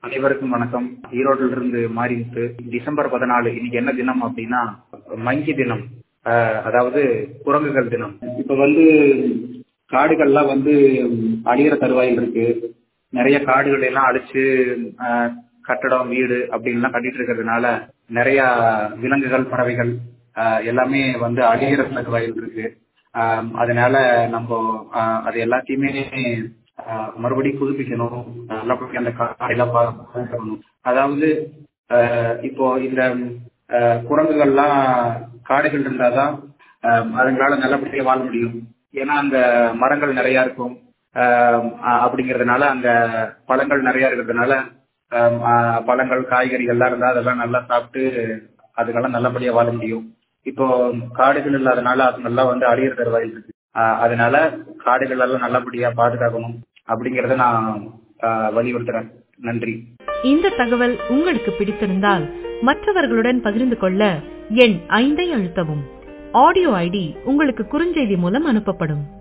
அனைவருக்கும் வணக்கம் ஈரோட்டில் இருந்து மாறிமுத்து டிசம்பர் பதினாலு இன்னைக்கு என்ன தினம் அப்படின்னா மங்கி தினம் ஆஹ் அதாவது குரங்குகள் தினம் இப்ப வந்து காடுகள்லாம் வந்து அழியிற தருவாயில் இருக்கு நிறைய காடுகளை எல்லாம் அழிச்சு ஆஹ் கட்டடம் வீடு அப்படின்லாம் கட்டிட்டு இருக்கிறதுனால நிறைய விலங்குகள் பறவைகள் ஆஹ் எல்லாமே வந்து அழியிற தருவாயில் இருக்கு ஆஹ் அதனால நம்ம ஆஹ் அது எல்லாத்தையுமே ஆஹ் மறுபடியும் புதுப்பிக்கணும் நல்லபடியா அந்த காடையெல்லாம் பாதுகாக்கணும் அதாவது ஆஹ் இப்போ இந்த ஆஹ் குரங்குகள்லாம் காடுகள் இருந்தாதான் ஆஹ் அதுங்களால நல்லபடியா வாழ முடியும் ஏன்னா அங்க மரங்கள் நிறைய இருக்கும் ஆஹ் அப்படிங்கறதுனால அங்க பழங்கள் நிறைய இருக்கிறதுனால ஆஹ் ஆஹ் பழங்கள் காய்கறிகள்லாம் இருந்தா அதெல்லாம் நல்லா சாப்பிட்டு அதுக்கெல்லாம் நல்லபடியா வாழ முடியும் இப்போ காடுகள் இல்லாதனால அதுங்கெல்லாம் வந்து அழியிற தருவாயில் இருக்கு ஆஹ் அதனால காடுகள் எல்லாம் நல்லபடியா பாதுகாக்கணும் அப்படிங்கறத நான் ஆஹ் வலியுறுத்துறேன் நன்றி இந்த தகவல் உங்களுக்கு பிடித்திருந்தால் மற்றவர்களுடன் பகிர்ந்து கொள்ள எண் ஐந்தை அழுத்தவும் ஆடியோ ஐடி உங்களுக்கு குறுஞ்செய்தி மூலம் அனுப்பப்படும்